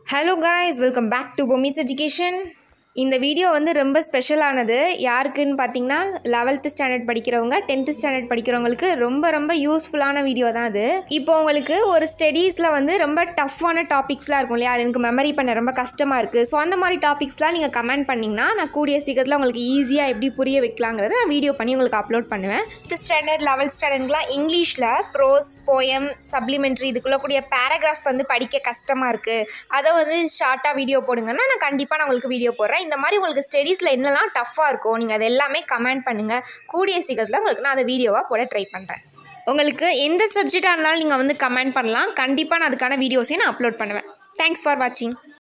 hello guys welcome back to பொமிஸ் education இந்த video வந்து ரொம்ப ஸ்பெஷலானது யாருக்குன்னு பார்த்தீங்கன்னா லெவல்த்து ஸ்டாண்டர்ட் படிக்கிறவங்க டென்த்து ஸ்டாண்டர்ட் படிக்கிறவங்களுக்கு ரொம்ப ரொம்ப யூஸ்ஃபுல்லான வீடியோ தான் அது இப்போ உங்களுக்கு ஒரு ஸ்டடீஸில் வந்து ரொம்ப டஃப்பான டாபிக்ஸ்லாம் இருக்கும் இல்லையா அது எனக்கு மெமரி பண்ண ரொம்ப கஷ்டமாக இருக்குது ஸோ அந்த மாதிரி டாபிக்ஸ்லாம் நீங்கள் கமெண்ட் பண்ணிங்கன்னா நான் கூடிய சீக்கிரத்தில் உங்களுக்கு ஈஸியாக எப்படி புரிய வைக்கலாங்கிறத நான் வீடியோ பண்ணி உங்களுக்கு அப்லோட் பண்ணுவேன் ஃபிஃப்த் ஸ்டாண்டர்ட் லெவல்த் ஸ்டாண்டர்ட்லாம் இங்கிலீஷில் ப்ரோஸ் போயம் சப்ளிமெண்ட்ரி இதுக்குள்ள கூடிய பேராகிராஃப் வந்து படிக்க கஷ்டமாக இருக்குது அதை வந்து ஷார்ட்டாக வீடியோ போடுங்கன்னா நான் கண்டிப்பாக நான் உங்களுக்கு வீடியோ போடுறேன் இந்த மாதிரி உங்களுக்கு ஸ்டடீஸில் என்னெல்லாம் டஃப்பாக இருக்கும் நீங்கள் அது எல்லாமே கமெண்ட் பண்ணுங்கள் கூடிய சீக்கிரத்தில் உங்களுக்கு நான் அதை வீடியோவாக போட ட்ரை பண்ணுறேன் உங்களுக்கு எந்த சப்ஜெக்டாக இருந்தாலும் நீங்கள் வந்து கமெண்ட் பண்ணலாம் கண்டிப்பாக நான் அதுக்கான வீடியோஸையும் நான் அப்லோட் பண்ணுவேன் தேங்க்ஸ் ஃபார் வாட்சிங்